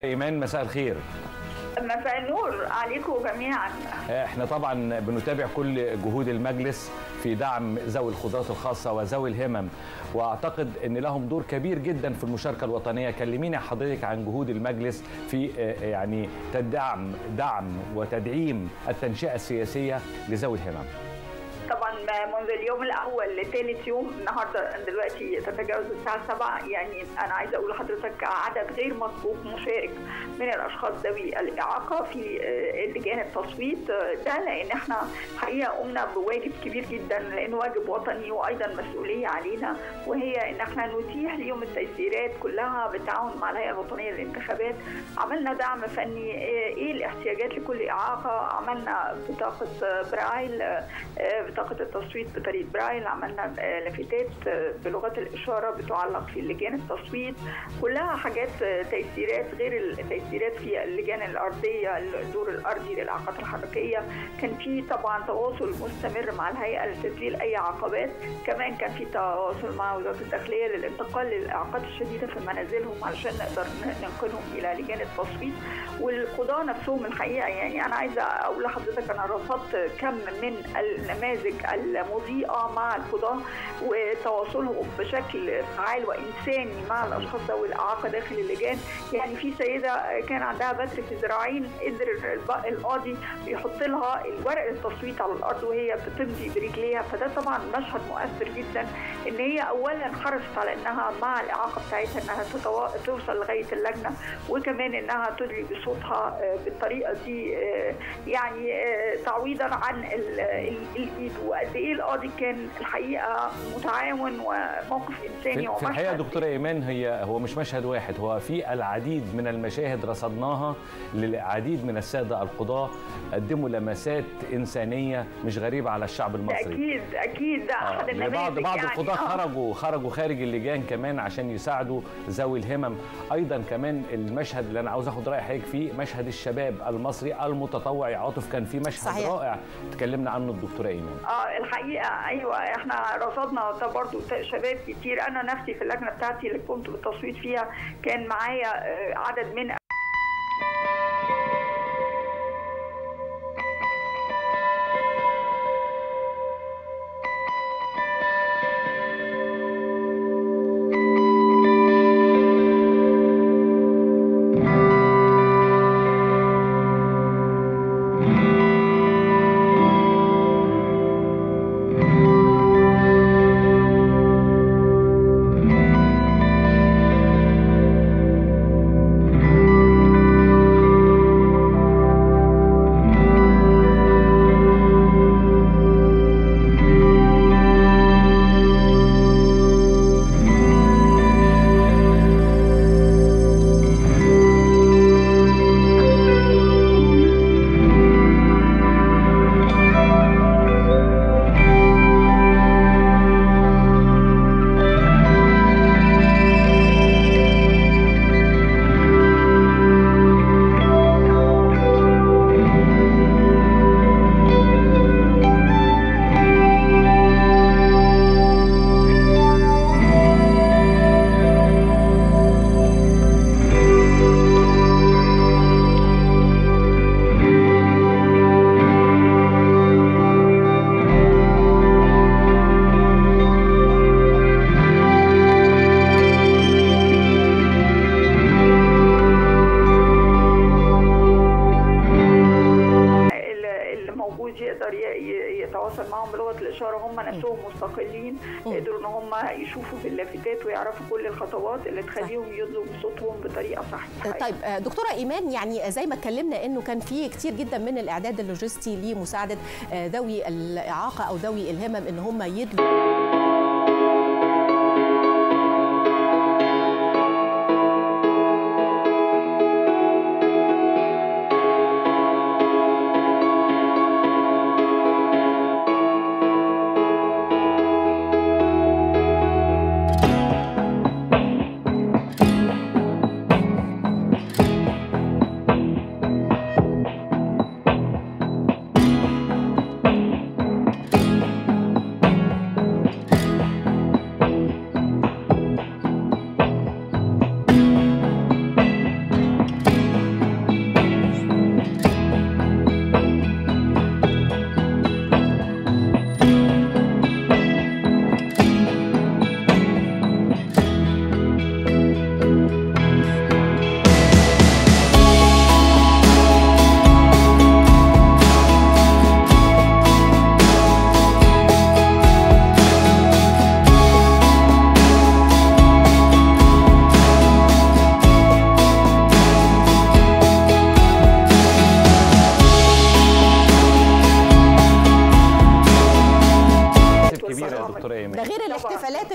ايمان مساء الخير مساء النور عليكم جميعا احنا طبعا بنتابع كل جهود المجلس في دعم ذوي القدرات الخاصه وذوي الهمم واعتقد ان لهم دور كبير جدا في المشاركه الوطنيه كلميني حضرتك عن جهود المجلس في آه، يعني تدعم دعم وتدعيم التنشئه السياسيه لذوي الهمم طبعا منذ اليوم الاول لثالث يوم النهارده دلوقتي تتجاوز الساعه 7 يعني انا عايزه اقول لحضرتك عدد غير مسبوق مشارك من الاشخاص ذوي الاعاقه في آه، لجان التصويت آه، ده لان احنا حقيقه قمنا بواجب كبير جدا لانه واجب وطني وايضا مسؤوليه علينا وهي ان احنا نتيح ليهم التيسيرات كلها بالتعاون مع الهيئه الوطنيه للانتخابات عملنا دعم فني آه، ايه الاحتياجات لكل اعاقه عملنا بطاقه آه، برايل آه، بطاقه التصويت بطريقه برايل عملنا آه، لافتات آه، بلغات الاشاره بتعلق في لجان التصويت كلها حاجات آه، تيسيرات غير التيسيرات في اللجان الارضيه الدور الارضي للاعاقات الحركيه كان في طبعا تواصل مستمر مع الهيئه لتسجيل اي عقبات كمان كان في تواصل مع وزاره الداخليه للانتقال للاعاقات الشديده في منازلهم علشان نقدر ن- ننقلهم الى لجان التصويت والقضاه نفسهم الحقيقه يعني انا عايزه اقول لحضرتك انا رصدت كم من النماذج المضيئه مع القضاه وتواصلهم بشكل فعال وانساني مع الاشخاص ذوي الاعاقه داخل اللجان يعني في سيده كان عندها بتر في ذراعين قدر الب- القاضي يحط لها الورق التصويت على الارض وهي بتمضي برجليها فده طبعا مشهد مؤثر جدا ان هي اولا حرصت على انها مع الاعاقه بتاعتها انها تتوا... توصل لغايه اللجنه وكمان انها تدلي بصوتها آه، بالطريقه دي آه، يعني آه، تعويضا عن ال- ال- الايد وقد ايه القاضي كان الحقيقه متعاون وموقف انساني في, في الحقيقه ومشهد دكتوره ايمان هي هو مش مشهد واحد هو في العديد من المشاهد رصدناها للعديد من الساده القضاه قدموا لمسات انسانيه مش غريبه على الشعب المصري اكيد اكيد ده آه، احد بعض النماذج بعض يعني القضاة آه. خرجوا خرجوا خارج اللجان كمان عشان يساعدوا ذوي الهمم ايضا كمان المشهد اللي انا عاوز اخد راي حضرتك فيه مشهد الشباب المصري المتطوع يا عاطف كان في مشهد صحيح. رائع تكلمنا عنه الدكتوره ايمان اه الحقيقه ايوه احنا رصدنا ده برضو ت- شباب كتير انا نفسي في اللجنه بتاعتي اللي كنت بالتصويت فيها كان معايا آه، عدد من اللي اللي موجود يقدر ي- ي- يتواصل معهم بلغه الاشاره هم نفسهم مستقلين قدروا ان هم يشوفوا في اللافتات ويعرفوا كل الخطوات اللي تخليهم يدلوا بصوتهم بطريقه صحيحه طيب آه، دكتوره ايمان يعني زي ما اتكلمنا انه كان في كتير جدا من الاعداد اللوجستي لمساعده آه، ذوي الاعاقه او ذوي الهمم ان هم يدلوا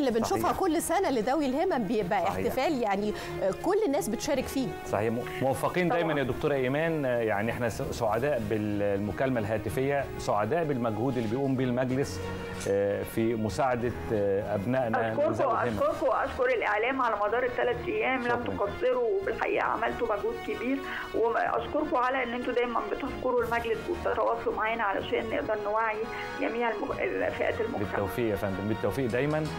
اللي بنشوفها صحيح. كل سنه لذوي الهمم بيبقى صحيح. احتفال يعني آه، كل الناس بتشارك فيه صحيح موفقين طبعاً. دايما يا دكتوره ايمان يعني احنا سعداء بالمكالمه الهاتفيه سعداء بالمجهود اللي بيقوم به المجلس آه، في مساعده آه، ابنائنا اشكركم ذوي الهمم. اشكركم واشكر الاعلام على مدار الثلاث ايام لم شكراً. تقصروا وبالحقيقه عملتوا مجهود كبير واشكركم على ان انتم دايما بتذكروا المجلس وبتتواصلوا معانا علشان نقدر نوعي جميع المج... الفئات المجتمع بالتوفيق يا فندم بالتوفيق دايما